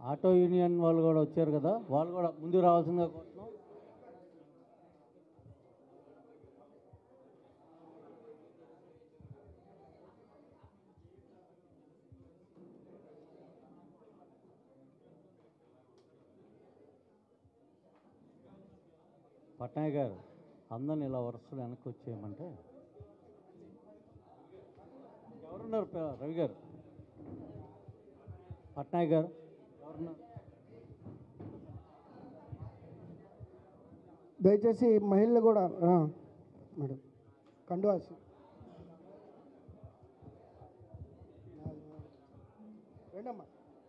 Auto union వాళ్ళు కూడా వచ్చారు కదా వాళ్ళు కూడా ముందుకు రావాల్సిందిగా కోరుతున్నాం పట్నాయక్ గారు అందరిని ఇలా వరుసలు వెనక్కి వచ్చేయమంటే ఎవరున్నారు ప- రవి గారు పట్నాయక్ గారు ఎవరున్నారు దయచేసి మహిళలు కూడా రా, మేడం కండువాసి రండమ్మా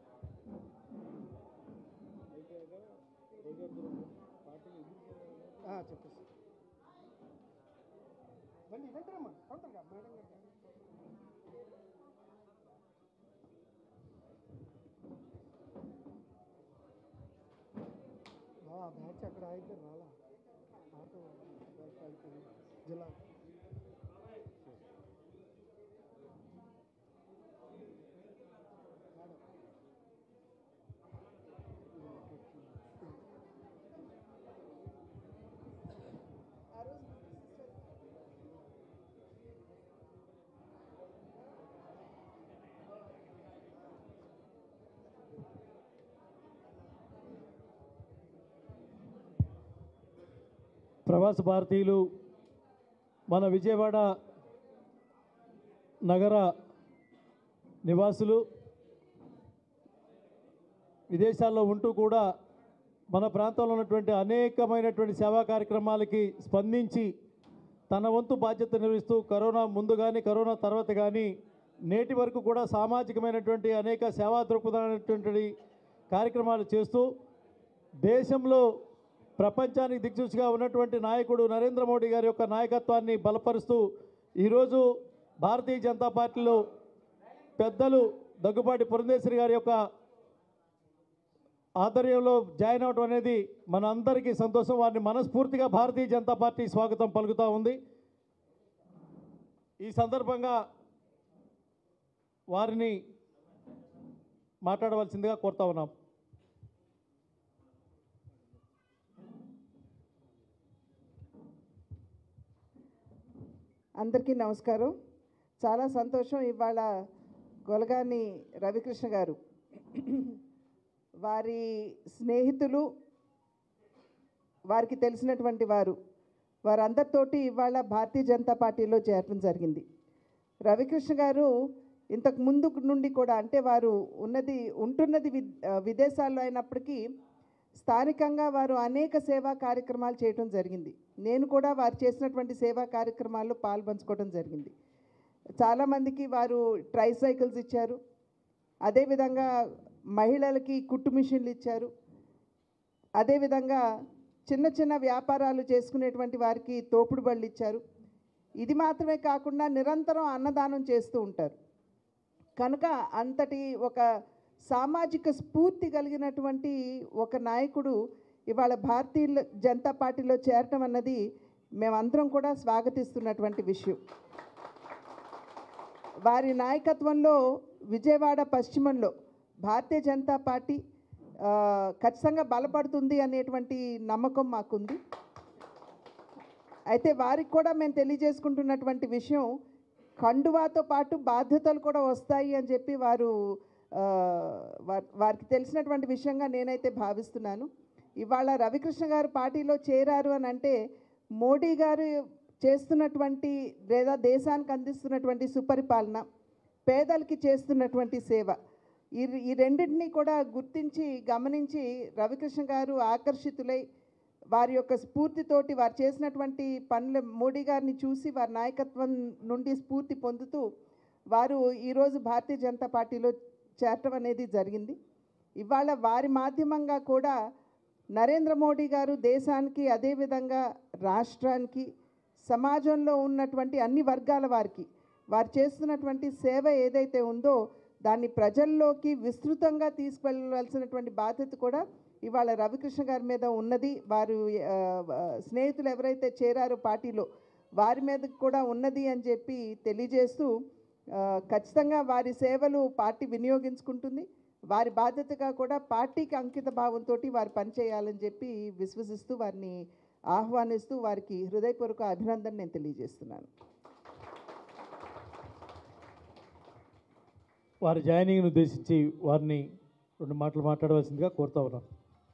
ఆ, చెప్పేసి రండి రండిరమ్మా తొందరగా మేడం గారు ఆ బ్యాచ్ అక్కడ అయితే రాలా ఆటో బ్యాచ్ అయిపోయింది జిల్లా ప్రవాస భారతీయులు మన విజయవాడ నగర నివాసులు విదేశాల్లో ఉంటూ కూడా మన ప్రాంతంలో ఉన్నటువంటి అనేకమైనటువంటి సేవా కార్యక్రమాలకి స్పందించి తన వంతు బాధ్యత నిర్వహిస్తూ కరోనా ముందు కానీ కరోనా తర్వాత కానీ నేటి వరకు కూడా సామాజికమైనటువంటి అనేక సేవా దృక్పథమైనటువంటి కార్యక్రమాలు చేస్తూ దేశంలో ప్రపంచానికి దిక్సూచిగా ఉన్నటువంటి నాయకుడు నరేంద్ర మోడీ గారి యొక్క నాయకత్వాన్ని బలపరుస్తూ ఈరోజు భారతీయ జనతా పార్టీలో పెద్దలు దగ్గుబాటి పురంధేశ్వరి గారి యొక్క ఆధ్వర్యంలో జాయిన్ అవడం అనేది మన అందరికీ సంతోషం వారిని మనస్ఫూర్తిగా భారతీయ జనతా పార్టీ స్వాగతం పలుకుతూ ఉంది ఈ సందర్భంగా వారిని మాట్లాడవలసిందిగా కోరుతా ఉన్నాం అందరికీ నమస్కారం చాలా సంతోషం ఇవాళ గొలగాని రవికృష్ణ గారు వారి స్నేహితులు వారికి తెలిసినటువంటి వారు వారందరితోటి ఇవాళ భారతీయ జనతా పార్టీలో చేరడం జరిగింది రవికృష్ణ గారు ఇంతకు ముందు నుండి కూడా అంటే వారు ఉన్నది ఉంటున్నది వి విదేశాల్లో అయినప్పటికీ స్థానికంగా వారు అనేక సేవా కార్యక్రమాలు చేయడం జరిగింది నేను కూడా వారు చేసినటువంటి సేవా కార్యక్రమాల్లో పాల్పంచుకోవడం జరిగింది చాలామందికి వారు ట్రై సైకిల్స్ ఇచ్చారు అదేవిధంగా మహిళలకి కుట్టు మిషన్లు ఇచ్చారు అదేవిధంగా చిన్న చిన్న వ్యాపారాలు చేసుకునేటువంటి వారికి తోపుడు బళ్ళు ఇచ్చారు ఇది మాత్రమే కాకుండా నిరంతరం అన్నదానం చేస్తూ ఉంటారు కనుక అంతటి ఒక సామాజిక స్ఫూర్తి కలిగినటువంటి ఒక నాయకుడు ఇవాళ భారతీయ జనతా పార్టీలో చేరటం అన్నది మేమందరం కూడా స్వాగతిస్తున్నటువంటి విషయం వారి నాయకత్వంలో విజయవాడ పశ్చిమంలో భారతీయ జనతా పార్టీ ఆ, ఖచ్చితంగా బలపడుతుంది అనేటువంటి నమ్మకం మాకుంది అయితే వారికి కూడా మేము తెలియజేసుకుంటున్నటువంటి విషయం కండువాతో పాటు బాధ్యతలు కూడా వస్తాయి అని చెప్పి వారు ఆ, వార్- వారికి తెలిసినటువంటి విషయంగా నేనైతే భావిస్తున్నాను ఇవాళ రవికృష్ణ గారు పార్టీలో చేరారు అని అంటే మోడీ గారు చేస్తున్నటువంటి లేదా దేశానికి అందిస్తున్నటువంటి సుపరిపాలన పేదలకి చేస్తున్నటువంటి సేవ ఈ ఈ రెండింటినీ కూడా గుర్తించి గమనించి రవికృష్ణ గారు ఆకర్షితులై వారి యొక్క స్ఫూర్తితోటి వారు చేసినటువంటి పనులు మోడీ గారిని చూసి వారి నాయకత్వం నుండి స్ఫూర్తి పొందుతూ వారు ఈరోజు భారతీయ జనతా పార్టీలో చేరటం అనేది జరిగింది ఇవాళ వారి మాధ్యమంగా కూడా నరేంద్ర మోడీ గారు దేశానికి అదేవిధంగా రాష్ట్రానికి సమాజంలో ఉన్నటువంటి అన్ని వర్గాల వారికి వారు చేస్తున్నటువంటి సేవ ఏదైతే ఉందో దాన్ని ప్రజల్లోకి విస్తృతంగా తీసుకువెళ్ళవలసినటువంటి బాధ్యత కూడా ఇవాళ రవికృష్ణ గారి మీద ఉన్నది వారు ఆ, ఆ, స్నేహితులు ఎవరైతే చేరారో పార్టీలో వారి మీద కూడా ఉన్నది అని చెప్పి తెలియజేస్తూ ఆ, ఖచ్చితంగా వారి సేవలు పార్టీ వినియోగించుకుంటుంది వారి బాధ్యతగా కూడా పార్టీకి అంకిత భావంతో వారు పనిచేయాలని చెప్పి విశ్వసిస్తూ వారిని ఆహ్వానిస్తూ వారికి హృదయపూర్వక అభినందన నేను తెలియజేస్తున్నాను వారి జాయినింగ్ను ఉద్దేశించి వారిని రెండు మాటలు మాట్లాడవలసిందిగా కోరుతా ఉన్నాను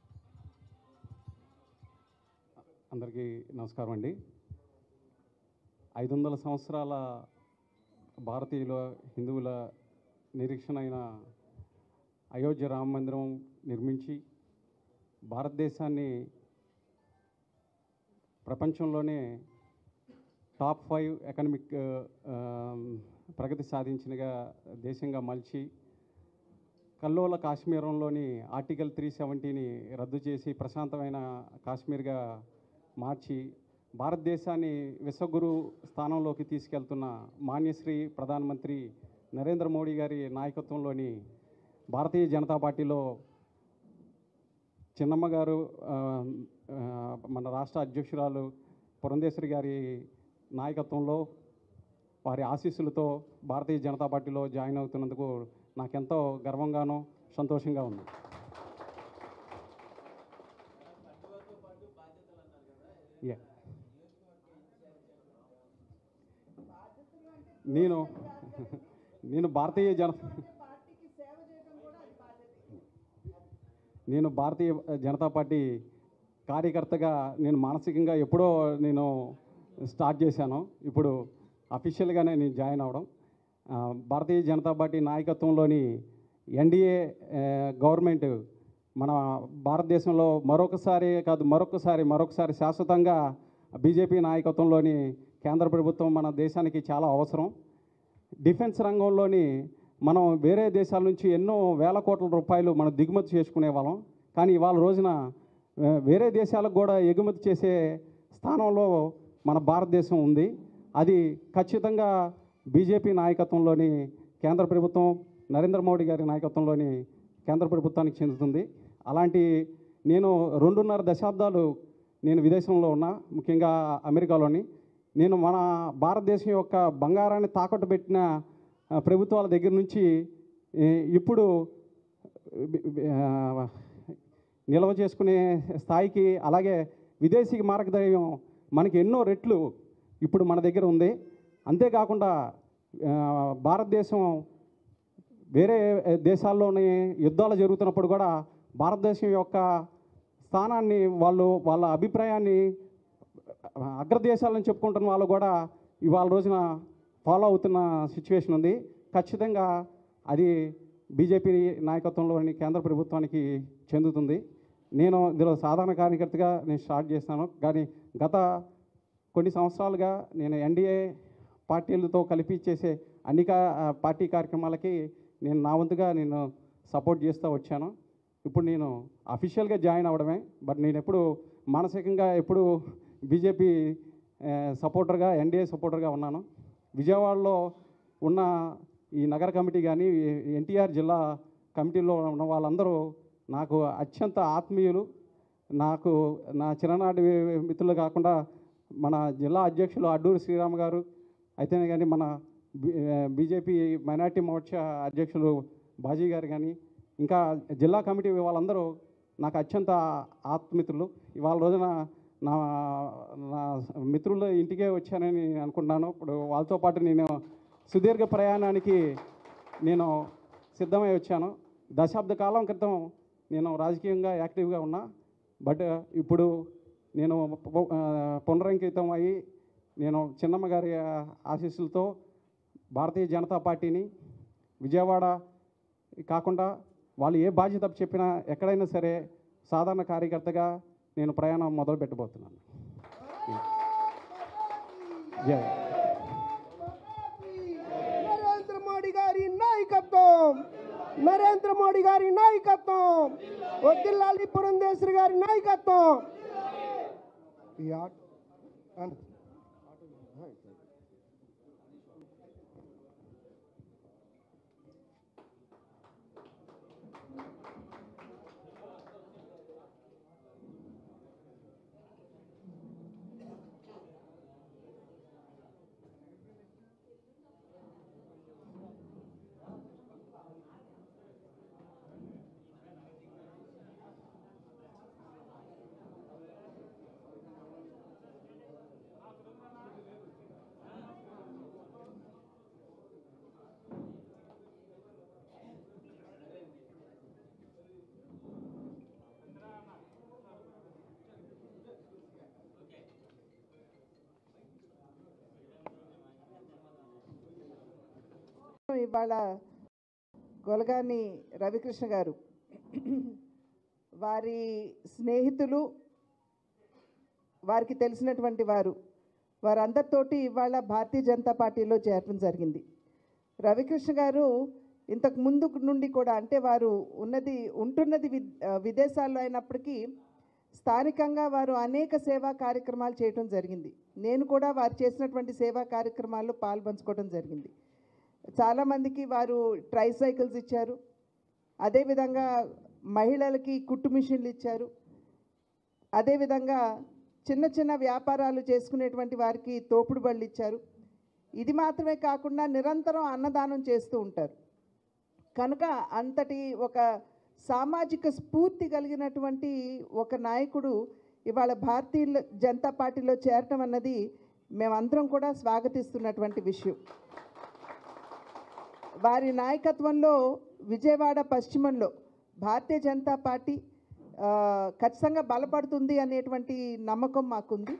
అందరికీ నమస్కారం అండి ఐదు వందల సంవత్సరాల భారతీయుల హిందువుల నిరీక్షణ అయిన అయోధ్య రామ మందిరం నిర్మించి భారతదేశాన్ని ప్రపంచంలోనే టాప్ ఫైవ్ ఎకనమిక్ ఆ, ప్రగతి సాధించినగా దేశంగా మలిచి కల్లోల కాశ్మీరంలోని ఆర్టికల్ త్రీ సెవెంటీని రద్దు చేసి ప్రశాంతమైన కాశ్మీర్గా మార్చి భారతదేశాన్ని విశ్వగురు స్థానంలోకి తీసుకెళ్తున్న మాన్యశ్రీ ప్రధానమంత్రి నరేంద్ర మోడీ గారి నాయకత్వంలోని భారతీయ జనతా పార్టీలో చిన్నమ్మ గారు ఆ, ఆ, మన రాష్ట్ర అధ్యక్షురాలు పురంధేశ్వరి గారి నాయకత్వంలో వారి ఆశీస్సులతో భారతీయ జనతా పార్టీలో జాయిన్ అవుతున్నందుకు నాకెంతో గర్వంగానూ సంతోషంగా ఉంది Yeah. నేను నేను భారతీయ జన నేను భారతీయ జనతా పార్టీ కార్యకర్తగా నేను మానసికంగా ఎప్పుడో నేను స్టార్ట్ చేశాను ఇప్పుడు అఫీషియల్గానే నేను జాయిన్ అవ్వడం ఆ, భారతీయ జనతా పార్టీ నాయకత్వంలోని ఎన్డీఏ గవర్నమెంట్ మన భారతదేశంలో మరొకసారి కాదు మరొకసారి మరొకసారి శాశ్వతంగా బీజేపీ నాయకత్వంలోని కేంద్ర ప్రభుత్వం మన దేశానికి చాలా అవసరం డిఫెన్స్ రంగంలోని మనం వేరే దేశాల నుంచి ఎన్నో వేల కోట్ల రూపాయలు మనం దిగుమతి చేసుకునే వాళ్ళం కానీ ఇవాళ రోజున ఆ, వేరే దేశాలకు కూడా ఎగుమతి చేసే స్థానంలో మన భారతదేశం ఉంది అది ఖచ్చితంగా బీజేపీ నాయకత్వంలోని కేంద్ర ప్రభుత్వం నరేంద్ర మోడీ గారి నాయకత్వంలోని కేంద్ర ప్రభుత్వానికి చెందుతుంది అలాంటి నేను రెండున్నర దశాబ్దాలు నేను విదేశంలో ఉన్నా ముఖ్యంగా అమెరికాలోని నేను మన భారతదేశం యొక్క బంగారాన్ని తాకట్టు పెట్టిన ఆ, ప్రభుత్వాల దగ్గర నుంచి ఏ, ఇప్పుడు ఆ, నిల్వ చేసుకునే స్థాయికి అలాగే విదేశీ మార్గదర్యం మనకి ఎన్నో రెట్లు ఇప్పుడు మన దగ్గర ఉంది అంతేకాకుండా ఆ, భారతదేశం వేరే దేశాల్లోని యుద్ధాలు జరుగుతున్నప్పుడు కూడా భారతదేశం యొక్క స్థానాన్ని వాళ్ళు వాళ్ళ అభిప్రాయాన్ని అగ్రదేశాలను చెప్పుకుంటున్న వాళ్ళు కూడా ఇవాళ రోజున ఫాలో అవుతున్న సిచ్యువేషన్ ఉంది ఖచ్చితంగా అది బీజేపీ నాయకత్వంలోని కేంద్ర ప్రభుత్వానికి చెందుతుంది నేను ఇందులో సాధారణ కార్యకర్తగా నేను స్టార్ట్ చేస్తాను కానీ గత కొన్ని సంవత్సరాలుగా నేను ఎన్డీఏ పార్టీలతో కలిపి చేసే అన్ని కా- ఆ, పార్టీ కార్యక్రమాలకి నేను నా వంతుగా నేను సపోర్ట్ చేస్తూ వచ్చాను ఇప్పుడు నేను అఫీషియల్గా జాయిన్ అవ్వడమే బట్ నేను ఎప్పుడు మానసికంగా ఎప్పుడు బీజేపీ సపోర్టర్గా ఎన్డీఏ సపోర్టర్గా ఉన్నాను విజయవాడలో ఉన్న ఈ నగర కమిటీ కానీ ఎన్టీఆర్ జిల్లా కమిటీలో ఉన్న వాళ్ళందరూ నాకు అత్యంత ఆత్మీయులు నాకు నా చిన్ననాటి మిత్రులు కాకుండా మన జిల్లా అధ్యక్షులు అడ్డూరి శ్రీరామ్ గారు అయితేనే కానీ మన బీ- బీజేపీ మైనార్టీ మోర్చా అధ్యక్షులు బాజీ గారు కానీ ఇంకా జిల్లా కమిటీ వాళ్ళందరూ నాకు అత్యంత ఆత్మిత్రులు ఇవాళ రోజున నా నా మిత్రుల ఇంటికే వచ్చానని అనుకుంటున్నాను ఇప్పుడు వాళ్ళతో పాటు నేను సుదీర్ఘ ప్రయాణానికి నేను సిద్ధమై వచ్చాను దశాబ్ద కాలం క్రితం నేను రాజకీయంగా యాక్టివ్గా ఉన్నా బట్ ఇప్పుడు నేను పు- ఆ, పునరంకితం అయ్యి నేను చిన్నమ్మ గారి ఆశీస్సులతో భారతీయ జనతా పార్టీని విజయవాడ కాకుండా వాళ్ళు ఏ బాధ్యత చెప్పినా ఎక్కడైనా సరే సాధారణ కార్యకర్తగా నేను ప్రయాణం మొదలు పెట్టబోతున్నాను జై నరేంద్ర మోడీ గారి నాయకత్వం నరేంద్ర మోడీ గారి నాయకత్వం వద్దిల్లాలి పురంధేశ్వరి గారి నాయకత్వం ఈ ఆట అన్- ఇవాళ గొలగాని రవికృష్ణ గారు వారి స్నేహితులు వారికి తెలిసినటువంటి వారు వారందరితోటి ఇవాళ భారతీయ జనతా పార్టీలో చేరడం జరిగింది రవికృష్ణ గారు ఇంతకు ముందు నుండి కూడా అంటే వారు ఉన్నది ఉంటున్నది వి విదేశాల్లో అయినప్పటికీ స్థానికంగా వారు అనేక సేవా కార్యక్రమాలు చేయడం జరిగింది నేను కూడా వారు చేసినటువంటి సేవా కార్యక్రమాల్లో పాల్పంచుకోవడం జరిగింది చాలామందికి వారు ట్రైసైకిల్స్ ఇచ్చారు అదేవిధంగా మహిళలకి కుట్టు మిషన్లు ఇచ్చారు అదేవిధంగా చిన్న చిన్న వ్యాపారాలు చేసుకునేటువంటి వారికి తోపుడు బళ్ళు ఇచ్చారు ఇది మాత్రమే కాకుండా నిరంతరం అన్నదానం చేస్తూ ఉంటారు కనుక అంతటి ఒక సామాజిక స్ఫూర్తి కలిగినటువంటి ఒక నాయకుడు ఇవాళ భారతీయ జనతా పార్టీలో చేరటం అన్నది మేమందరం కూడా స్వాగతిస్తున్నటువంటి విషయం వారి నాయకత్వంలో విజయవాడ పశ్చిమంలో భారతీయ జనతా పార్టీ ఆ, ఖచ్చితంగా బలపడుతుంది అనేటువంటి నమ్మకం మాకుంది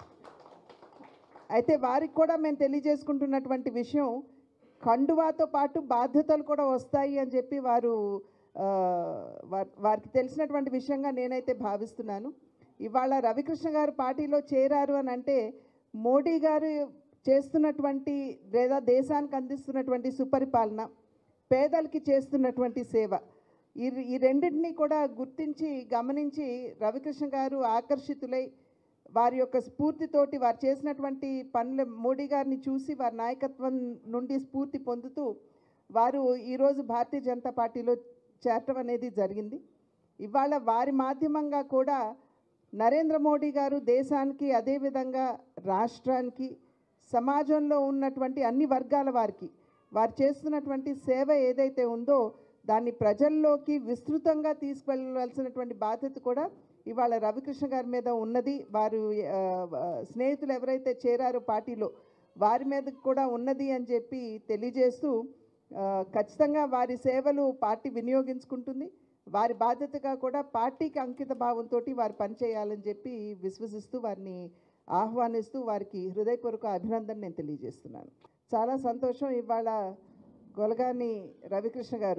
అయితే వారికి కూడా మేము తెలియజేసుకుంటున్నటువంటి విషయం కండువాతో పాటు బాధ్యతలు కూడా వస్తాయి అని చెప్పి వారు ఆ, వార్- వారికి తెలిసినటువంటి విషయంగా నేనైతే భావిస్తున్నాను ఇవాళ రవికృష్ణ గారు పార్టీలో చేరారు అని అంటే మోడీ గారు చేస్తున్నటువంటి లేదా దేశానికి అందిస్తున్నటువంటి సుపరిపాలన పేదలకి చేస్తున్నటువంటి సేవ ఈ ఈ రెండింటినీ కూడా గుర్తించి గమనించి రవికృష్ణ గారు ఆకర్షితులై వారి యొక్క స్ఫూర్తితోటి వారు చేసినటువంటి పనుల మోడీ గారిని చూసి వారి నాయకత్వం నుండి స్ఫూర్తి పొందుతూ వారు ఈరోజు భారతీయ జనతా పార్టీలో చేరటం అనేది జరిగింది ఇవాళ వారి మాధ్యమంగా కూడా నరేంద్ర మోడీ గారు దేశానికి అదేవిధంగా రాష్ట్రానికి సమాజంలో ఉన్నటువంటి అన్ని వర్గాల వారికి వారు చేస్తున్నటువంటి సేవ ఏదైతే ఉందో దాన్ని ప్రజల్లోకి విస్తృతంగా తీసుకెళ్ళవలసినటువంటి బాధ్యత కూడా ఇవాళ రవికృష్ణ గారి మీద ఉన్నది వారు ఆ, ఆ, స్నేహితులు ఎవరైతే చేరారో పార్టీలో వారి మీద కూడా ఉన్నది అని చెప్పి తెలియజేస్తూ ఆ, ఖచ్చితంగా వారి సేవలు పార్టీ వినియోగించుకుంటుంది వారి బాధ్యతగా కూడా పార్టీకి అంకిత భావంతో వారు పనిచేయాలని చెప్పి విశ్వసిస్తూ వారిని ఆహ్వానిస్తూ వారికి హృదయపూర్వక అభినందన నేను తెలియజేస్తున్నాను చాలా సంతోషం ఇవాళ గొలగాని రవికృష్ణ గారు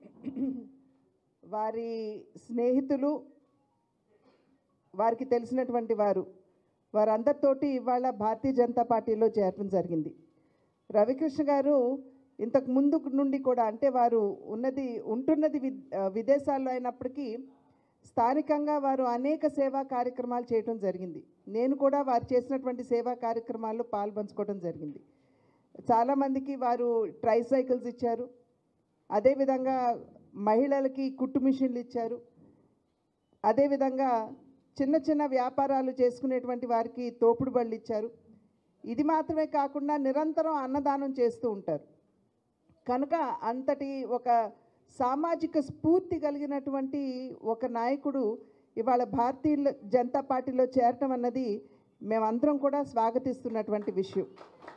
వారి స్నేహితులు వారికి తెలిసినటువంటి వారు వారందరితోటి ఇవాళ భారతీయ జనతా పార్టీలో చేరడం జరిగింది రవికృష్ణ గారు ఇంతకు ముందు నుండి కూడా అంటే వారు ఉన్నది ఉంటున్నది వి విదేశాల్లో అయినప్పటికీ స్థానికంగా వారు అనేక సేవా కార్యక్రమాలు చేయడం జరిగింది నేను కూడా వారు చేసినటువంటి సేవా కార్యక్రమాల్లో పాల్పంచుకోవడం జరిగింది చాలామందికి వారు ట్రైసైకిల్స్ ఇచ్చారు అదేవిధంగా మహిళలకి కుట్టు మిషన్లు ఇచ్చారు అదేవిధంగా చిన్న చిన్న వ్యాపారాలు చేసుకునేటువంటి వారికి తోపుడు బళ్ళు ఇచ్చారు ఇది మాత్రమే కాకుండా నిరంతరం అన్నదానం చేస్తూ ఉంటారు కనుక అంతటి ఒక సామాజిక స్ఫూర్తి కలిగినటువంటి ఒక నాయకుడు ఇవాళ భారతీయ జనతా పార్టీలో చేరటం అన్నది మేమందరం కూడా స్వాగతిస్తున్నటువంటి విషయం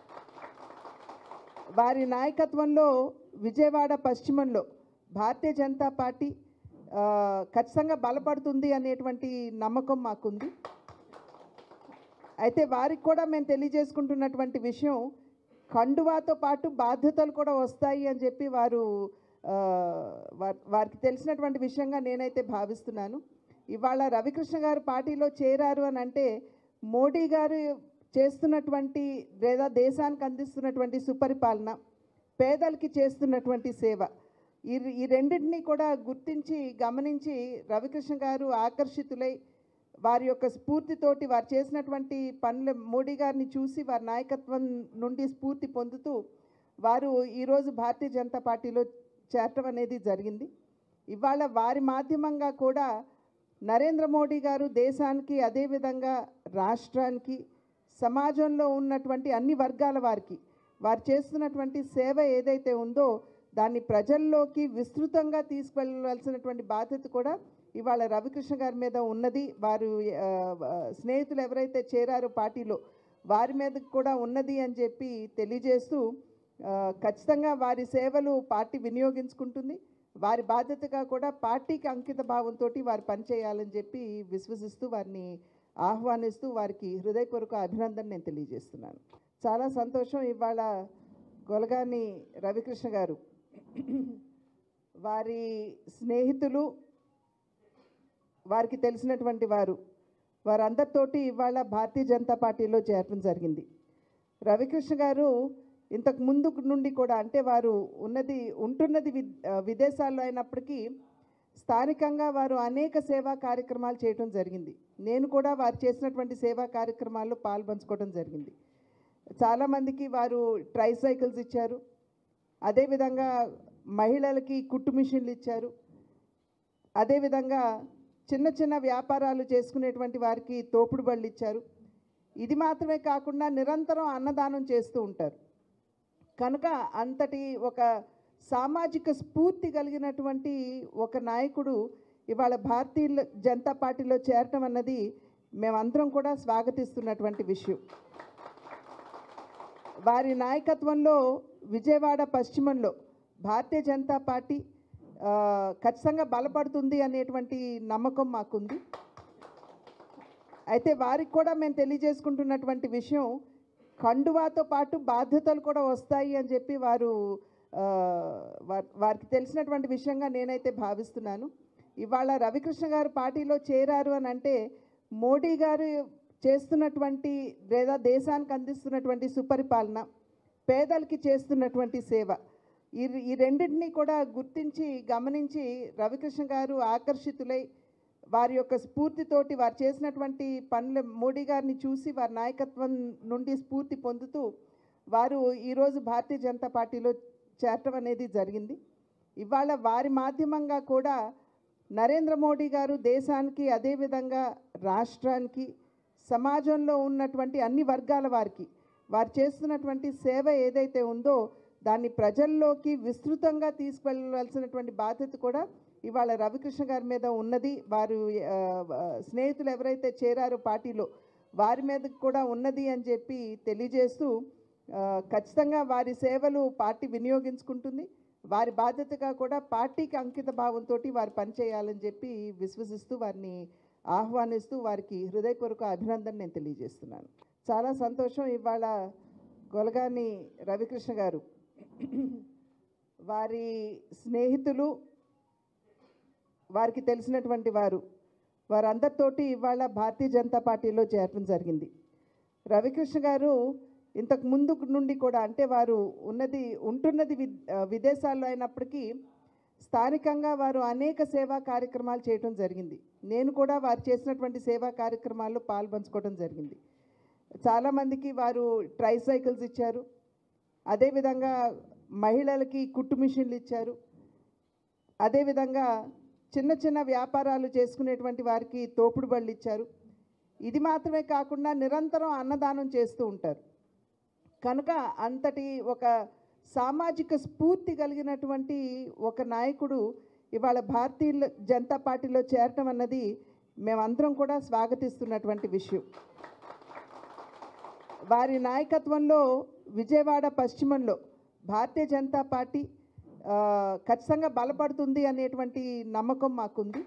వారి నాయకత్వంలో విజయవాడ పశ్చిమంలో భారతీయ జనతా పార్టీ ఆ, ఖచ్చితంగా బలపడుతుంది అనేటువంటి నమ్మకం మాకుంది అయితే వారికి కూడా మేము తెలియజేసుకుంటున్నటువంటి విషయం కండువాతో పాటు బాధ్యతలు కూడా వస్తాయి అని చెప్పి వారు ఆ, వార్- వారికి తెలిసినటువంటి విషయంగా నేనైతే భావిస్తున్నాను ఇవాళ రవికృష్ణ గారు పార్టీలో చేరారు అని అంటే మోడీ గారు చేస్తున్నటువంటి లేదా దేశానికి అందిస్తున్నటువంటి సుపరిపాలన పేదలకి చేస్తున్నటువంటి సేవ ఈ ఈ రెండింటినీ కూడా గుర్తించి గమనించి రవికృష్ణ గారు ఆకర్షితులై వారి యొక్క స్ఫూర్తితోటి వారు చేసినటువంటి పనుల మోడీ గారిని చూసి వారి నాయకత్వం నుండి స్ఫూర్తి పొందుతూ వారు ఈరోజు భారతీయ జనతా పార్టీలో చేరటం అనేది జరిగింది ఇవాళ వారి మాధ్యమంగా కూడా నరేంద్ర మోడీ గారు దేశానికి అదేవిధంగా రాష్ట్రానికి సమాజంలో ఉన్నటువంటి అన్ని వర్గాల వారికి వారు చేస్తున్నటువంటి సేవ ఏదైతే ఉందో దాన్ని ప్రజల్లోకి విస్తృతంగా తీసుకెళ్ళవలసినటువంటి బాధ్యత కూడా ఇవాళ రవికృష్ణ గారి మీద ఉన్నది వారు ఆ, ఆ, స్నేహితులు ఎవరైతే చేరారో పార్టీలో వారి మీద కూడా ఉన్నది అని చెప్పి తెలియజేస్తూ ఆ, ఖచ్చితంగా వారి సేవలు పార్టీ వినియోగించుకుంటుంది వారి బాధ్యతగా కూడా పార్టీకి అంకిత భావంతో వారు పనిచేయాలని చెప్పి విశ్వసిస్తూ వారిని ఆహ్వానిస్తూ వారికి హృదయపూర్వక అభినందన నేను తెలియజేస్తున్నాను చాలా సంతోషం ఇవాళ గొలగాని రవికృష్ణ గారు వారి స్నేహితులు వారికి తెలిసినటువంటి వారు వారందరితోటి ఇవాళ భారతీయ జనతా పార్టీలో చేరడం జరిగింది రవికృష్ణ గారు ఇంతకు ముందు నుండి కూడా అంటే వారు ఉన్నది ఉంటున్నది వి విదేశాల్లో అయినప్పటికీ స్థానికంగా వారు అనేక సేవా కార్యక్రమాలు చేయడం జరిగింది నేను కూడా వారు చేసినటువంటి సేవా కార్యక్రమాల్లో పాల్పంచుకోవడం జరిగింది చాలామందికి వారు ట్రై సైకిల్స్ ఇచ్చారు అదేవిధంగా మహిళలకి కుట్టు మిషన్లు ఇచ్చారు అదేవిధంగా చిన్న చిన్న వ్యాపారాలు చేసుకునేటువంటి వారికి తోపుడు బళ్ళు ఇచ్చారు ఇది మాత్రమే కాకుండా నిరంతరం అన్నదానం చేస్తూ ఉంటారు కనుక అంతటి ఒక సామాజిక స్ఫూర్తి కలిగినటువంటి ఒక నాయకుడు ఇవాళ భారతీయ జనతా పార్టీలో చేరటం అన్నది మేమందరం కూడా స్వాగతిస్తున్నటువంటి విషయం వారి నాయకత్వంలో విజయవాడ పశ్చిమంలో భారతీయ జనతా పార్టీ ఆ, ఖచ్చితంగా బలపడుతుంది అనేటువంటి నమ్మకం మాకుంది అయితే వారికి కూడా మేము తెలియజేసుకుంటున్నటువంటి విషయం కండువాతో పాటు బాధ్యతలు కూడా వస్తాయి అని చెప్పి వారు ఆ, వార్- వారికి తెలిసినటువంటి విషయంగా నేనైతే భావిస్తున్నాను ఇవాళ రవికృష్ణ గారు పార్టీలో చేరారు అని అంటే మోడీ గారు చేస్తున్నటువంటి లేదా దేశానికి అందిస్తున్నటువంటి సుపరిపాలన పేదలకి చేస్తున్నటువంటి సేవ ఈ ఈ రెండింటినీ కూడా గుర్తించి గమనించి రవికృష్ణ గారు ఆకర్షితులై వారి యొక్క స్ఫూర్తితోటి వారు చేసినటువంటి పనుల మోడీ గారిని చూసి వారి నాయకత్వం నుండి స్ఫూర్తి పొందుతూ వారు ఈరోజు భారతీయ జనతా పార్టీలో చేరటం అనేది జరిగింది ఇవాళ వారి మాధ్యమంగా కూడా నరేంద్ర మోడీ గారు దేశానికి అదేవిధంగా రాష్ట్రానికి సమాజంలో ఉన్నటువంటి అన్ని వర్గాల వారికి వారు చేస్తున్నటువంటి సేవ ఏదైతే ఉందో దాన్ని ప్రజల్లోకి విస్తృతంగా తీసుకెళ్ళవలసినటువంటి బాధ్యత కూడా ఇవాళ రవికృష్ణ గారి మీద ఉన్నది వారు ఆ, ఆ, స్నేహితులు ఎవరైతే చేరారో పార్టీలో వారి మీద కూడా ఉన్నది అని చెప్పి తెలియజేస్తూ ఆ, ఖచ్చితంగా వారి సేవలు పార్టీ వినియోగించుకుంటుంది వారి బాధ్యతగా కూడా పార్టీకి అంకిత భావంతో వారు పనిచేయాలని చెప్పి విశ్వసిస్తూ వారిని ఆహ్వానిస్తూ వారికి హృదయపూర్వక అభినందన నేను తెలియజేస్తున్నాను చాలా సంతోషం ఇవాళ గొలగాని రవికృష్ణ గారు వారి స్నేహితులు వారికి తెలిసినటువంటి వారు వారందరితోటి ఇవాళ భారతీయ జనతా పార్టీలో చేరడం జరిగింది రవికృష్ణ గారు ఇంతకు ముందు నుండి కూడా అంటే వారు ఉన్నది ఉంటున్నది వి విదేశాల్లో అయినప్పటికీ స్థానికంగా వారు అనేక సేవా కార్యక్రమాలు చేయడం జరిగింది నేను కూడా వారు చేసినటువంటి సేవా కార్యక్రమాల్లో పాల్పంచుకోవడం జరిగింది చాలామందికి వారు ట్రై సైకిల్స్ ఇచ్చారు అదేవిధంగా మహిళలకి కుట్టు మిషన్లు ఇచ్చారు అదేవిధంగా చిన్న చిన్న వ్యాపారాలు చేసుకునేటువంటి వారికి తోపుడు బళ్ళు ఇచ్చారు ఇది మాత్రమే కాకుండా నిరంతరం అన్నదానం చేస్తూ ఉంటారు కనుక అంతటి ఒక సామాజిక స్ఫూర్తి కలిగినటువంటి ఒక నాయకుడు ఇవాళ భారతీయ జనతా పార్టీలో చేరటం అన్నది మేమందరం కూడా స్వాగతిస్తున్నటువంటి విషయం వారి నాయకత్వంలో విజయవాడ పశ్చిమంలో భారతీయ జనతా పార్టీ ఆ, ఖచ్చితంగా బలపడుతుంది అనేటువంటి నమ్మకం మాకుంది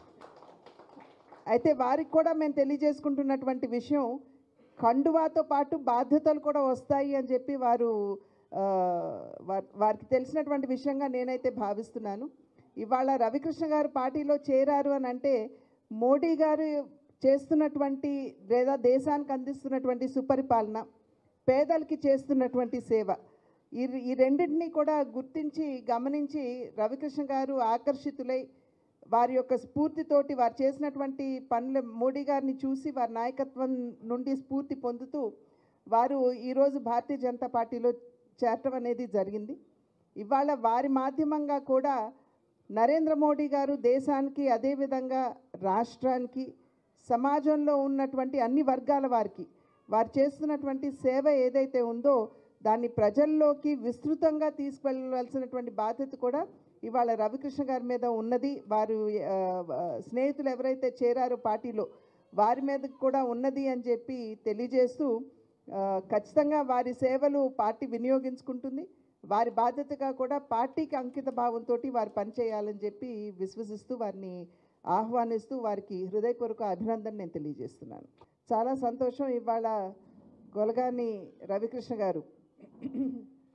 అయితే వారికి కూడా మేము తెలియజేసుకుంటున్నటువంటి విషయం కండువాతో పాటు బాధ్యతలు కూడా వస్తాయి అని చెప్పి వారు ఆ, వార్- వారికి తెలిసినటువంటి విషయంగా నేనైతే భావిస్తున్నాను ఇవాళ రవికృష్ణ గారు పార్టీలో చేరారు అని అంటే మోడీ గారు చేస్తున్నటువంటి లేదా దేశానికి అందిస్తున్నటువంటి సుపరిపాలన పేదలకి చేస్తున్నటువంటి సేవ ఈ ఈ రెండింటినీ కూడా గుర్తించి గమనించి రవికృష్ణ గారు ఆకర్షితులై వారి యొక్క స్ఫూర్తితోటి వారు చేసినటువంటి పనుల మోడీ గారిని చూసి వారి నాయకత్వం నుండి స్ఫూర్తి పొందుతూ వారు ఈరోజు భారతీయ జనతా పార్టీలో చేరటం అనేది జరిగింది ఇవాళ వారి మాధ్యమంగా కూడా నరేంద్ర మోడీ గారు దేశానికి అదేవిధంగా రాష్ట్రానికి సమాజంలో ఉన్నటువంటి అన్ని వర్గాల వారికి వారు చేస్తున్నటువంటి సేవ ఏదైతే ఉందో దాన్ని ప్రజల్లోకి విస్తృతంగా తీసుకెళ్ళవలసినటువంటి బాధ్యత కూడా ఇవాళ రవికృష్ణ గారి మీద ఉన్నది వారు ఆ, ఆ, స్నేహితులు ఎవరైతే చేరారో పార్టీలో వారి మీద కూడా ఉన్నది అని చెప్పి తెలియజేస్తూ ఆ, ఖచ్చితంగా వారి సేవలు పార్టీ వినియోగించుకుంటుంది వారి బాధ్యతగా కూడా పార్టీకి అంకిత భావంతో వారు పనిచేయాలని చెప్పి విశ్వసిస్తూ వారిని ఆహ్వానిస్తూ వారికి హృదయపూర్వక అభినందన నేను తెలియజేస్తున్నాను చాలా సంతోషం ఇవాళ గొలగాని రవికృష్ణ గారు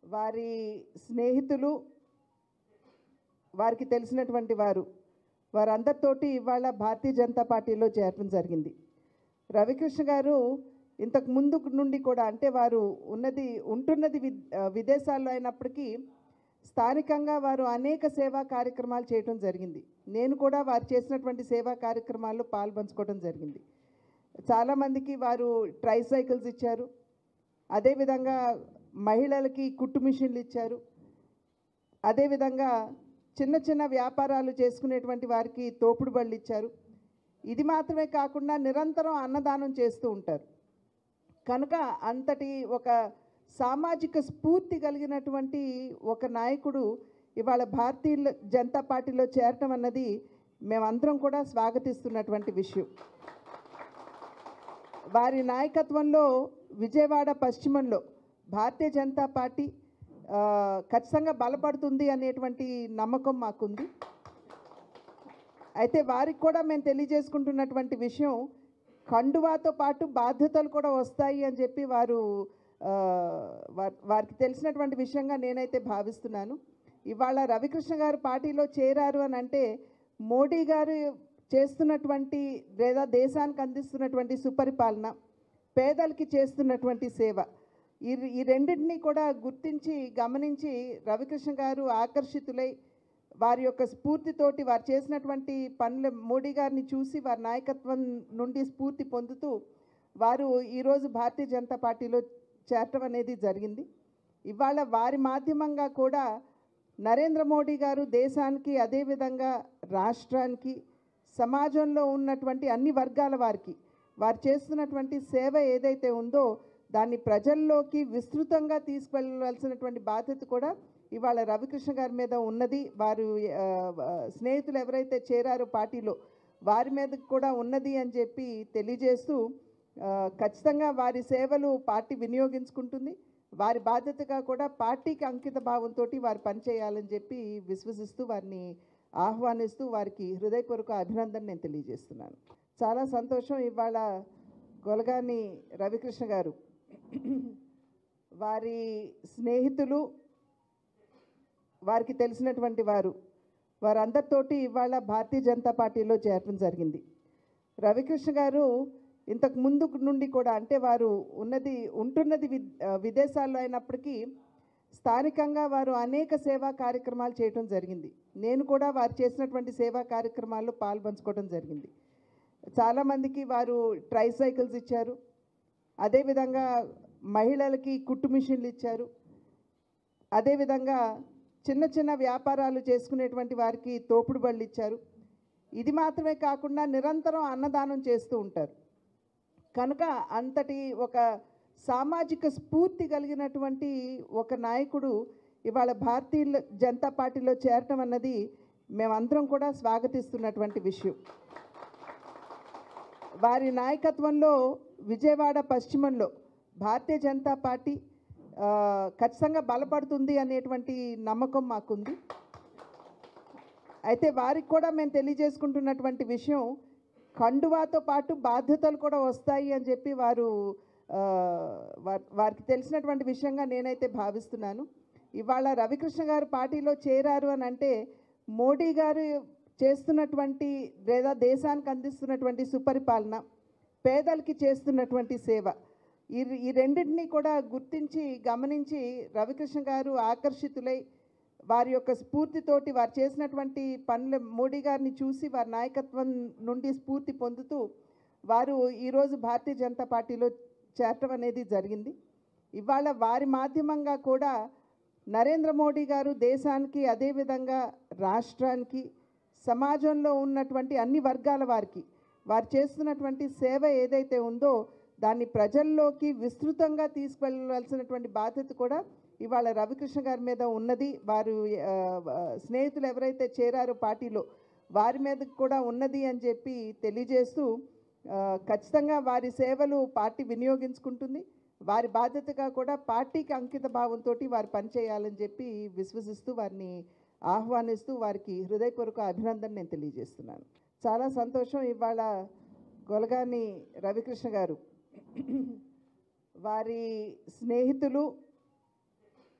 వారి స్నేహితులు వారికి తెలిసినటువంటి వారు వారందరితోటి ఇవాళ భారతీయ జనతా పార్టీలో చేరడం జరిగింది రవికృష్ణ గారు ఇంతకు ముందు నుండి కూడా అంటే వారు ఉన్నది ఉంటున్నది వి విదేశాల్లో అయినప్పటికీ స్థానికంగా వారు అనేక సేవా కార్యక్రమాలు చేయడం జరిగింది నేను కూడా వారు చేసినటువంటి సేవా కార్యక్రమాల్లో పాల్పంచుకోవడం జరిగింది చాలామందికి వారు ట్రై సైకిల్స్ ఇచ్చారు అదేవిధంగా మహిళలకి కుట్టు మిషన్లు ఇచ్చారు అదేవిధంగా చిన్న చిన్న వ్యాపారాలు చేసుకునేటువంటి వారికి తోపుడు బళ్ళు ఇచ్చారు ఇది మాత్రమే కాకుండా నిరంతరం అన్నదానం చేస్తూ ఉంటారు కనుక అంతటి ఒక సామాజిక స్ఫూర్తి కలిగినటువంటి ఒక నాయకుడు ఇవాళ భారతీయ జనతా పార్టీలో చేరటం అన్నది మేమందరం కూడా స్వాగతిస్తున్నటువంటి విషయం వారి నాయకత్వంలో విజయవాడ పశ్చిమంలో భారతీయ జనతా పార్టీ ఆ, ఖచ్చితంగా బలపడుతుంది అనేటువంటి నమ్మకం మాకుంది అయితే వారికి కూడా మేము తెలియజేసుకుంటున్నటువంటి విషయం కండువాతో పాటు బాధ్యతలు కూడా వస్తాయి అని చెప్పి వారు ఆ, వార్- వారికి తెలిసినటువంటి విషయంగా నేనైతే భావిస్తున్నాను ఇవాళ రవికృష్ణ గారు పార్టీలో చేరారు అని అంటే మోడీ గారు చేస్తున్నటువంటి లేదా దేశానికి అందిస్తున్నటువంటి సుపరిపాలన పేదలకి చేస్తున్నటువంటి సేవ ఈ ఈ రెండింటినీ కూడా గుర్తించి గమనించి రవికృష్ణ గారు ఆకర్షితులై వారి యొక్క స్ఫూర్తితోటి వారు చేసినటువంటి పనులు మోడీ గారిని చూసి వారి నాయకత్వం నుండి స్ఫూర్తి పొందుతూ వారు ఈరోజు భారతీయ జనతా పార్టీలో చేరటం అనేది జరిగింది ఇవాళ వారి మాధ్యమంగా కూడా నరేంద్ర మోడీ గారు దేశానికి అదేవిధంగా రాష్ట్రానికి సమాజంలో ఉన్నటువంటి అన్ని వర్గాల వారికి వారు చేస్తున్నటువంటి సేవ ఏదైతే ఉందో దాన్ని ప్రజల్లోకి విస్తృతంగా తీసుకెళ్ళవలసినటువంటి బాధ్యత కూడా ఇవాళ రవికృష్ణ గారి మీద ఉన్నది వారు ఆ, ఆ, స్నేహితులు ఎవరైతే చేరారో పార్టీలో వారి మీద కూడా ఉన్నది అని చెప్పి తెలియజేస్తూ ఆ, ఖచ్చితంగా వారి సేవలు పార్టీ వినియోగించుకుంటుంది వారి బాధ్యతగా కూడా పార్టీకి అంకిత భావంతో వారు పనిచేయాలని చెప్పి విశ్వసిస్తూ వారిని ఆహ్వానిస్తూ వారికి హృదయపూర్వక అభినందన నేను తెలియజేస్తున్నాను చాలా సంతోషం ఇవాళ గొలగాని రవికృష్ణ గారు వారి స్నేహితులు వారికి తెలిసినటువంటి వారు వారందరితోటి ఇవాళ భారతీయ జనతా పార్టీలో చేరడం జరిగింది రవికృష్ణ గారు ఇంతకు ముందు నుండి కూడా అంటే వారు ఉన్నది ఉంటున్నది వి విదేశాల్లో అయినప్పటికీ స్థానికంగా వారు అనేక సేవా కార్యక్రమాలు చేయడం జరిగింది నేను కూడా వారు చేసినటువంటి సేవా కార్యక్రమాల్లో పాల్పంచుకోవడం జరిగింది చాలామందికి వారు ట్రై సైకిల్స్ ఇచ్చారు అదేవిధంగా మహిళలకి కుట్టు మిషన్లు ఇచ్చారు అదేవిధంగా చిన్న చిన్న వ్యాపారాలు చేసుకునేటువంటి వారికి తోపుడు బళ్ళు ఇచ్చారు ఇది మాత్రమే కాకుండా నిరంతరం అన్నదానం చేస్తూ ఉంటారు కనుక అంతటి ఒక సామాజిక స్ఫూర్తి కలిగినటువంటి ఒక నాయకుడు ఇవాళ భారతీయ జనతా పార్టీలో చేరటం అన్నది మేమందరం కూడా స్వాగతిస్తున్నటువంటి విషయం వారి నాయకత్వంలో విజయవాడ పశ్చిమంలో భారతీయ జనతా పార్టీ ఆ, ఖచ్చితంగా బలపడుతుంది అనేటువంటి నమ్మకం మాకుంది అయితే వారికి కూడా మేము తెలియజేసుకుంటున్నటువంటి విషయం కండువాతో పాటు బాధ్యతలు కూడా వస్తాయి అని చెప్పి వారు ఆ, వార్- వారికి తెలిసినటువంటి విషయంగా నేనైతే భావిస్తున్నాను ఇవాళ రవికృష్ణ గారు పార్టీలో చేరారు అని అంటే మోడీ గారు చేస్తున్నటువంటి లేదా దేశానికి అందిస్తున్నటువంటి సుపరిపాలన పేదలకి చేస్తున్నటువంటి సేవ ఈ ఈ రెండింటినీ కూడా గుర్తించి గమనించి రవికృష్ణ గారు ఆకర్షితులై వారి యొక్క స్ఫూర్తితోటి వారు చేసినటువంటి పనులు మోడీ గారిని చూసి వారి నాయకత్వం నుండి స్ఫూర్తి పొందుతూ వారు ఈరోజు భారతీయ జనతా పార్టీలో చేరటం అనేది జరిగింది ఇవాళ వారి మాధ్యమంగా కూడా నరేంద్ర మోడీ గారు దేశానికి అదేవిధంగా రాష్ట్రానికి సమాజంలో ఉన్నటువంటి అన్ని వర్గాల వారికి వారు చేస్తున్నటువంటి సేవ ఏదైతే ఉందో దాన్ని ప్రజల్లోకి విస్తృతంగా తీసుకెళ్ళవలసినటువంటి బాధ్యత కూడా ఇవాళ రవికృష్ణ గారి మీద ఉన్నది వారు ఆ, ఆ, స్నేహితులు ఎవరైతే చేరారో పార్టీలో వారి మీద కూడా ఉన్నది అని చెప్పి తెలియజేస్తూ ఆ, ఖచ్చితంగా వారి సేవలు పార్టీ వినియోగించుకుంటుంది వారి బాధ్యతగా కూడా పార్టీకి అంకిత భావంతో వారు పనిచేయాలని చెప్పి విశ్వసిస్తూ వారిని ఆహ్వానిస్తూ వారికి హృదయపూర్వక అభినందన నేను తెలియజేస్తున్నాను చాలా సంతోషం ఇవాళ గొలగాని రవికృష్ణ గారు వారి స్నేహితులు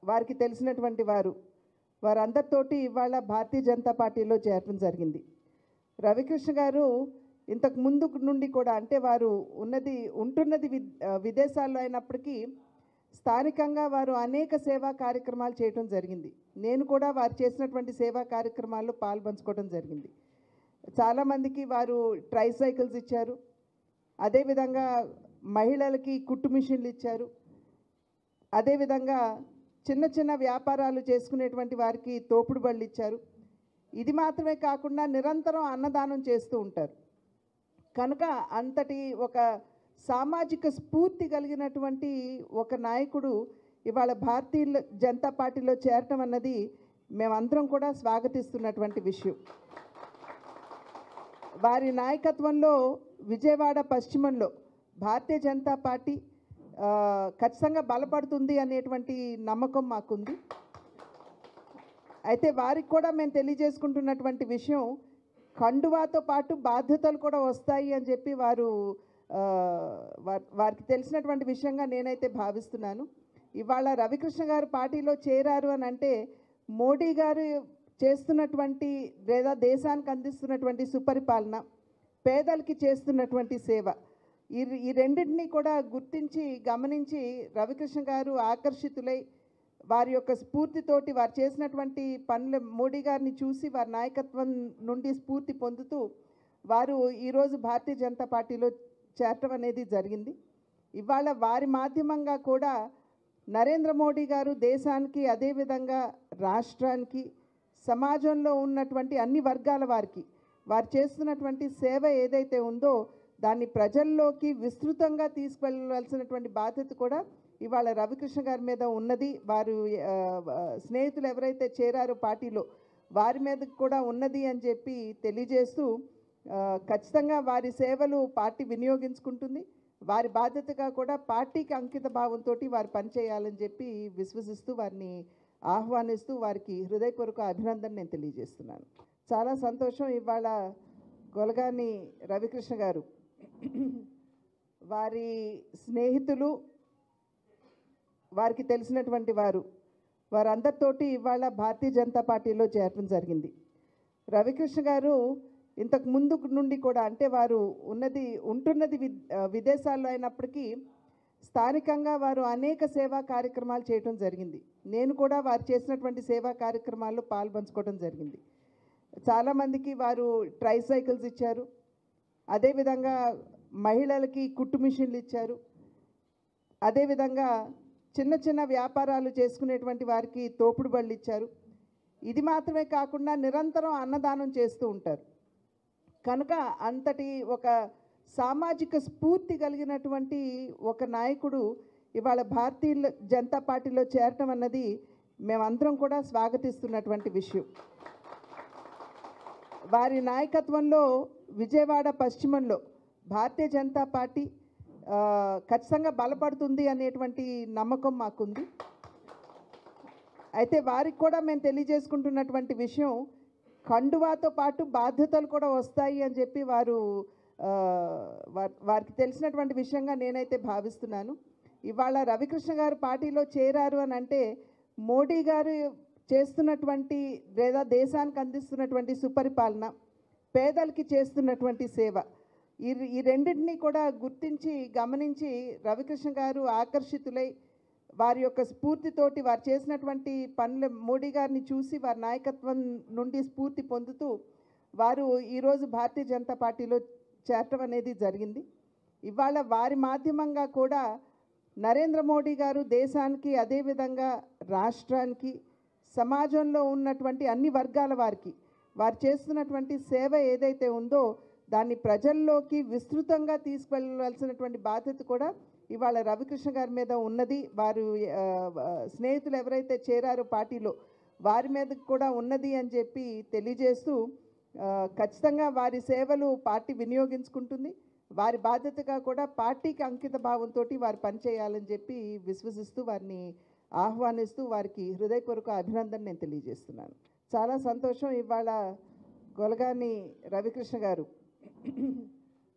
వారికి తెలిసినటువంటి వారు వారందరితోటి ఇవాళ భారతీయ జనతా పార్టీలో చేరడం జరిగింది రవికృష్ణ గారు ఇంతకు ముందు నుండి కూడా అంటే వారు ఉన్నది ఉంటున్నది వి విదేశాల్లో అయినప్పటికీ స్థానికంగా వారు అనేక సేవా కార్యక్రమాలు చేయడం జరిగింది నేను కూడా వారు చేసినటువంటి సేవా కార్యక్రమాల్లో పాల్పంచుకోవడం జరిగింది చాలామందికి వారు ట్రై సైకిల్స్ ఇచ్చారు అదేవిధంగా మహిళలకి కుట్టు మిషన్లు ఇచ్చారు అదేవిధంగా చిన్న చిన్న వ్యాపారాలు చేసుకునేటువంటి వారికి తోపుడు బళ్ళు ఇచ్చారు ఇది మాత్రమే కాకుండా నిరంతరం అన్నదానం చేస్తూ ఉంటారు కనుక అంతటి ఒక సామాజిక స్ఫూర్తి కలిగినటువంటి ఒక నాయకుడు ఇవాళ భారతీయ జనతా పార్టీలో చేరటం అన్నది మేమందరం కూడా స్వాగతిస్తున్నటువంటి విషయం వారి నాయకత్వంలో విజయవాడ పశ్చిమంలో భారతీయ జనతా పార్టీ ఆ, ఖచ్చితంగా బలపడుతుంది అనేటువంటి నమ్మకం మాకుంది అయితే వారికి కూడా మేము తెలియజేసుకుంటున్నటువంటి విషయం కండువాతో పాటు బాధ్యతలు కూడా వస్తాయి అని చెప్పి వారు ఆ, వార్- వారికి తెలిసినటువంటి విషయంగా నేనైతే భావిస్తున్నాను ఇవాళ రవికృష్ణ గారు పార్టీలో చేరారు అని అంటే మోడీ గారు చేస్తున్నటువంటి లేదా దేశానికి అందిస్తున్నటువంటి సుపరిపాలన పేదలకి చేస్తున్నటువంటి సేవ ఈ ఈ రెండింటినీ కూడా గుర్తించి గమనించి రవికృష్ణ గారు ఆకర్షితులై వారి యొక్క స్ఫూర్తితోటి వారు చేసినటువంటి పనులు మోడీ గారిని చూసి వారి నాయకత్వం నుండి స్ఫూర్తి పొందుతూ వారు ఈరోజు భారతీయ జనతా పార్టీలో చేరటం అనేది జరిగింది ఇవాళ వారి మాధ్యమంగా కూడా నరేంద్ర మోడీ గారు దేశానికి అదేవిధంగా రాష్ట్రానికి సమాజంలో ఉన్నటువంటి అన్ని వర్గాల వారికి వారు చేస్తున్నటువంటి సేవ ఏదైతే ఉందో దాన్ని ప్రజల్లోకి విస్తృతంగా తీసుకువెళ్ళవలసినటువంటి బాధ్యత కూడా ఇవాళ రవికృష్ణ గారి మీద ఉన్నది వారు ఆ, ఆ, స్నేహితులు ఎవరైతే చేరారో పార్టీలో వారి మీద కూడా ఉన్నది అని చెప్పి తెలియజేస్తూ ఆ, ఖచ్చితంగా వారి సేవలు పార్టీ వినియోగించుకుంటుంది వారి బాధ్యతగా కూడా పార్టీకి అంకిత భావంతో వారు పనిచేయాలని చెప్పి విశ్వసిస్తూ వారిని ఆహ్వానిస్తూ వారికి హృదయపూర్వక అభినందన నేను తెలియజేస్తున్నాను చాలా సంతోషం ఇవాళ గొలగాని రవికృష్ణ గారు వారి స్నేహితులు వారికి తెలిసినటువంటి వారు వారందరితోటి ఇవాళ భారతీయ జనతా పార్టీలో చేరడం జరిగింది రవికృష్ణ గారు ఇంతకు ముందు నుండి కూడా అంటే వారు ఉన్నది ఉంటున్నది వి విదేశాల్లో అయినప్పటికీ స్థానికంగా వారు అనేక సేవా కార్యక్రమాలు చేయడం జరిగింది నేను కూడా వారు చేసినటువంటి సేవా కార్యక్రమాల్లో పాల్పంచుకోవడం జరిగింది చాలామందికి వారు ట్రై సైకిల్స్ ఇచ్చారు అదేవిధంగా మహిళలకి కుట్టు మిషన్లు ఇచ్చారు అదేవిధంగా చిన్న చిన్న వ్యాపారాలు చేసుకునేటువంటి వారికి తోపుడు బళ్ళు ఇచ్చారు ఇది మాత్రమే కాకుండా నిరంతరం అన్నదానం చేస్తూ ఉంటారు కనుక అంతటి ఒక సామాజిక స్ఫూర్తి కలిగినటువంటి ఒక నాయకుడు ఇవాళ భారతీయ జనతా పార్టీలో చేరటం అన్నది మేమందరం కూడా స్వాగతిస్తున్నటువంటి విషయం వారి నాయకత్వంలో విజయవాడ పశ్చిమంలో భారతీయ జనతా పార్టీ ఆ, ఖచ్చితంగా బలపడుతుంది అనేటువంటి నమ్మకం మాకుంది అయితే వారికి కూడా మేము తెలియజేసుకుంటున్నటువంటి విషయం కండువాతో పాటు బాధ్యతలు కూడా వస్తాయి అని చెప్పి వారు ఆ, వార్- వారికి తెలిసినటువంటి విషయంగా నేనైతే భావిస్తున్నాను ఇవాళ రవికృష్ణ గారు పార్టీలో చేరారు అని అంటే మోడీ గారు చేస్తున్నటువంటి లేదా దేశానికి అందిస్తున్నటువంటి సుపరిపాలన పేదలకి చేస్తున్నటువంటి సేవ ఈ ఈ రెండింటినీ కూడా గుర్తించి గమనించి రవికృష్ణ గారు ఆకర్షితులై వారి యొక్క స్ఫూర్తితోటి వారు చేసినటువంటి పనులు మోడీ గారిని చూసి వారి నాయకత్వం నుండి స్ఫూర్తి పొందుతూ వారు ఈరోజు భారతీయ జనతా పార్టీలో చేరటం అనేది జరిగింది ఇవాళ వారి మాధ్యమంగా కూడా నరేంద్ర మోడీ గారు దేశానికి అదేవిధంగా రాష్ట్రానికి సమాజంలో ఉన్నటువంటి అన్ని వర్గాల వారికి వారు చేస్తున్నటువంటి సేవ ఏదైతే ఉందో దాన్ని ప్రజల్లోకి విస్తృతంగా తీసుకువెళ్ళవలసినటువంటి బాధ్యత కూడా ఇవాళ రవికృష్ణ గారి మీద ఉన్నది వారు ఆ, ఆ, స్నేహితులు ఎవరైతే చేరారో పార్టీలో వారి మీద కూడా ఉన్నది అని చెప్పి తెలియజేస్తూ ఆ, ఖచ్చితంగా వారి సేవలు పార్టీ వినియోగించుకుంటుంది వారి బాధ్యతగా కూడా పార్టీకి అంకిత భావంతో వారు పనిచేయాలని చెప్పి విశ్వసిస్తూ వారిని ఆహ్వానిస్తూ వారికి హృదయపూర్వక అభినందన నేను తెలియజేస్తున్నాను చాలా సంతోషం ఇవాళ గొలగాని రవికృష్ణ గారు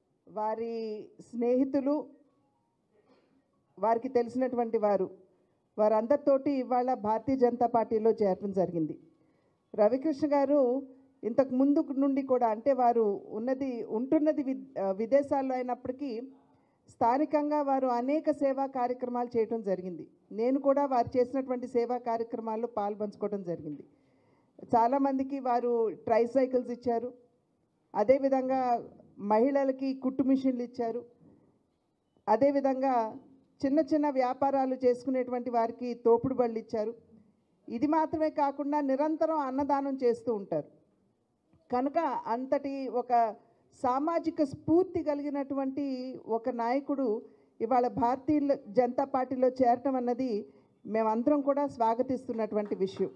వారి స్నేహితులు వారికి తెలిసినటువంటి వారు వారందరితోటి ఇవాళ భారతీయ జనతా పార్టీలో చేరడం జరిగింది రవికృష్ణ గారు ఇంతకు ముందు నుండి కూడా అంటే వారు ఉన్నది ఉంటున్నది వి విదేశాల్లో అయినప్పటికీ స్థానికంగా వారు అనేక సేవా కార్యక్రమాలు చేయడం జరిగింది నేను కూడా వారు చేసినటువంటి సేవా కార్యక్రమాల్లో పాల్పంచుకోవడం జరిగింది చాలామందికి వారు ట్రైసైకిల్స్ ఇచ్చారు అదేవిధంగా మహిళలకి కుట్టు మిషన్లు ఇచ్చారు అదేవిధంగా చిన్న చిన్న వ్యాపారాలు చేసుకునేటువంటి వారికి తోపుడు బళ్ళు ఇచ్చారు ఇది మాత్రమే కాకుండా నిరంతరం అన్నదానం చేస్తూ ఉంటారు కనుక అంతటి ఒక సామాజిక స్ఫూర్తి కలిగినటువంటి ఒక నాయకుడు ఇవాళ భారతీయ జనతా పార్టీలో చేరటం అన్నది మేమందరం కూడా స్వాగతిస్తున్నటువంటి విషయం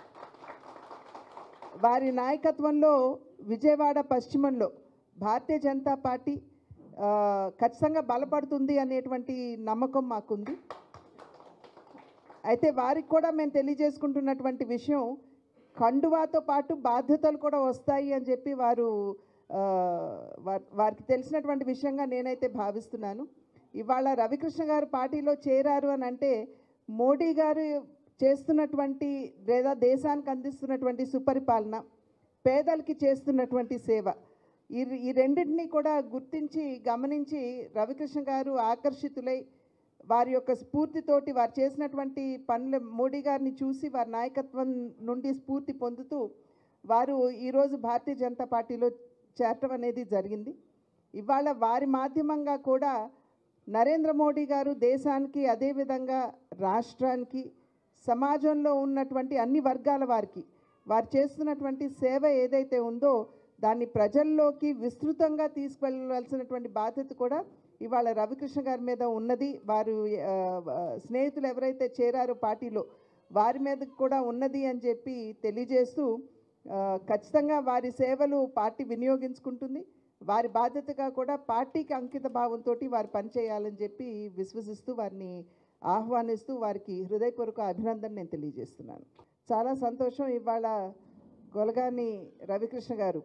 వారి నాయకత్వంలో విజయవాడ పశ్చిమంలో భారతీయ జనతా పార్టీ ఆ, ఖచ్చితంగా బలపడుతుంది అనేటువంటి నమ్మకం మాకుంది అయితే వారికి కూడా మేము తెలియజేసుకుంటున్నటువంటి విషయం కండువాతో పాటు బాధ్యతలు కూడా వస్తాయి అని చెప్పి వారు ఆ, వార్- వారికి తెలిసినటువంటి విషయంగా నేనైతే భావిస్తున్నాను ఇవాళ రవికృష్ణ గారు పార్టీలో చేరారు అని అంటే మోడీ గారు చేస్తున్నటువంటి లేదా దేశానికి అందిస్తున్నటువంటి సుపరిపాలన పేదలకి చేస్తున్నటువంటి సేవ ఈ ఈ రెండింటినీ కూడా గుర్తించి గమనించి రవికృష్ణ గారు ఆకర్షితులై వారి యొక్క స్ఫూర్తితోటి వారు చేసినటువంటి పనులు మోడీ గారిని చూసి వారి నాయకత్వం నుండి స్ఫూర్తి పొందుతూ వారు ఈరోజు భారతీయ జనతా పార్టీలో చేరటం అనేది జరిగింది ఇవాళ వారి మాధ్యమంగా కూడా నరేంద్ర మోడీ గారు దేశానికి అదేవిధంగా రాష్ట్రానికి సమాజంలో ఉన్నటువంటి అన్ని వర్గాల వారికి వారు చేస్తున్నటువంటి సేవ ఏదైతే ఉందో దాన్ని ప్రజల్లోకి విస్తృతంగా తీసుకువెళ్ళవలసినటువంటి బాధ్యత కూడా ఇవాళ రవికృష్ణ గారి మీద ఉన్నది వారు ఆ, ఆ, స్నేహితులు ఎవరైతే చేరారో పార్టీలో వారి మీద కూడా ఉన్నది అని చెప్పి తెలియజేస్తూ ఆ, ఖచ్చితంగా వారి సేవలు పార్టీ వినియోగించుకుంటుంది వారి బాధ్యతగా కూడా పార్టీకి అంకిత భావంతో వారు పనిచేయాలని చెప్పి విశ్వసిస్తూ వారిని ఆహ్వానిస్తూ వారికి హృదయపూర్వక అభినందన నేను తెలియజేస్తున్నాను చాలా సంతోషం ఇవాళ గొలగాని రవికృష్ణ గారు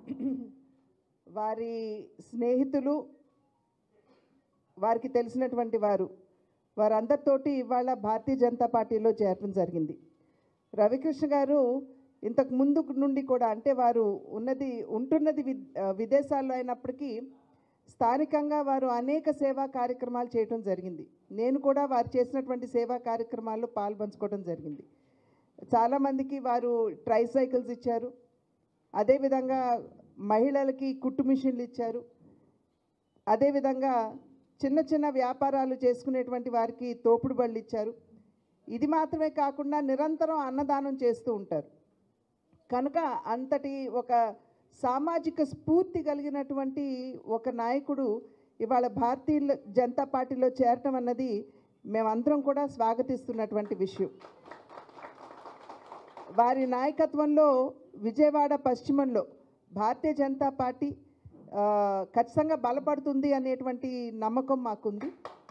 వారి స్నేహితులు వారికి తెలిసినటువంటి వారు వారందరితోటి ఇవాళ భారతీయ జనతా పార్టీలో చేరడం జరిగింది రవికృష్ణ గారు ఇంతకు ముందు నుండి కూడా అంటే వారు ఉన్నది ఉంటున్నది వి విదేశాల్లో అయినప్పటికీ స్థానికంగా వారు అనేక సేవా కార్యక్రమాలు చేయడం జరిగింది నేను కూడా వారు చేసినటువంటి సేవా కార్యక్రమాల్లో పాల్పంచుకోవడం జరిగింది చాలామందికి వారు ట్రైసైకిల్స్ ఇచ్చారు అదేవిధంగా మహిళలకి కుట్టు మిషన్లు ఇచ్చారు అదేవిధంగా చిన్న చిన్న వ్యాపారాలు చేసుకునేటువంటి వారికి తోపుడు బళ్ళు ఇచ్చారు ఇది మాత్రమే కాకుండా నిరంతరం అన్నదానం చేస్తూ ఉంటారు కనుక అంతటి ఒక సామాజిక స్ఫూర్తి కలిగినటువంటి ఒక నాయకుడు ఇవాళ భారతీయ జనతా పార్టీలో చేరటం అన్నది మేమందరం కూడా స్వాగతిస్తున్నటువంటి విషయం వారి నాయకత్వంలో విజయవాడ పశ్చిమంలో భారతీయ జనతా పార్టీ ఆ, ఖచ్చితంగా బలపడుతుంది అనేటువంటి నమ్మకం మాకుంది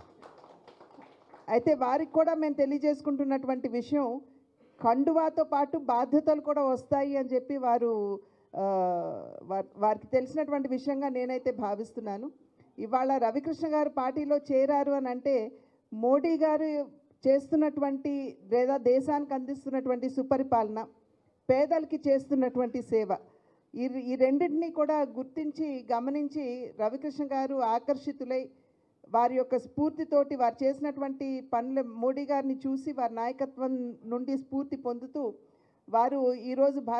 అయితే వారికి కూడా మేము తెలియజేసుకుంటున్నటువంటి విషయం కండువాతో పాటు బాధ్యతలు కూడా వస్తాయి అని చెప్పి వారు ఆ, వార్- వారికి తెలిసినటువంటి విషయంగా నేనైతే భావిస్తున్నాను ఇవాళ రవికృష్ణ గారు పార్టీలో చేరారు అని అంటే మోడీ గారు చేస్తున్నటువంటి లేదా దేశానికి అందిస్తున్నటువంటి సుపరిపాలన పేదలకి చేస్తున్నటువంటి సేవ ఈ ఈ రెండింటినీ కూడా గుర్తించి గమనించి రవికృష్ణ గారు ఆకర్షితులై వారి యొక్క స్ఫూర్తితోటి వారు చేసినటువంటి పనులు మోడీ గారిని చూసి వారి నాయకత్వం నుండి స్ఫూర్తి పొందుతూ వారు ఈరోజు భారత